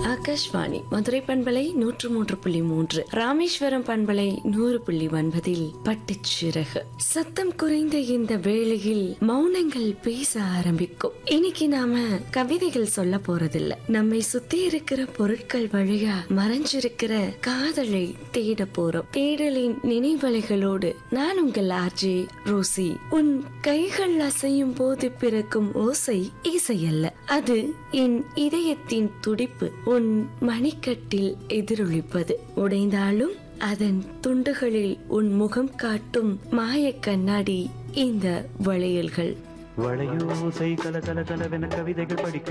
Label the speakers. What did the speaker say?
Speaker 1: ஆகாஷ்வாணி மதுரை பண்பலை நூற்று மூன்று புள்ளி மூன்று ராமேஸ்வரம் பண்பலை நூறு புள்ளி ஒன்பதில் பட்டுச்சிறகு சத்தம் குறைந்த இந்த வேளையில் மௌனங்கள் பேச ஆரம்பிக்கும் இன்னைக்கு நாம கவிதைகள் சொல்ல போறதில்ல நம்மை சுத்தி இருக்கிற பொருட்கள் வழியா மறைஞ்சிருக்கிற காதலை தேட போறோம் தேடலின் நினைவலைகளோடு நான் உங்கள் ஆர்ஜே ரோசி உன் கைகள் அசையும் போது பிறக்கும் ஓசை இசையல்ல அது என் இதயத்தின் துடிப்பு உன் மணிக்கட்டில் எதிரொலிப்பது உடைந்தாலும் அதன் துண்டுகளில் உன் முகம் காட்டும் மாயக் கண்ணாடி இந்த வளையல்கள்
Speaker 2: வளையோசை கல கல கலவென கவிதைகள் படிக்க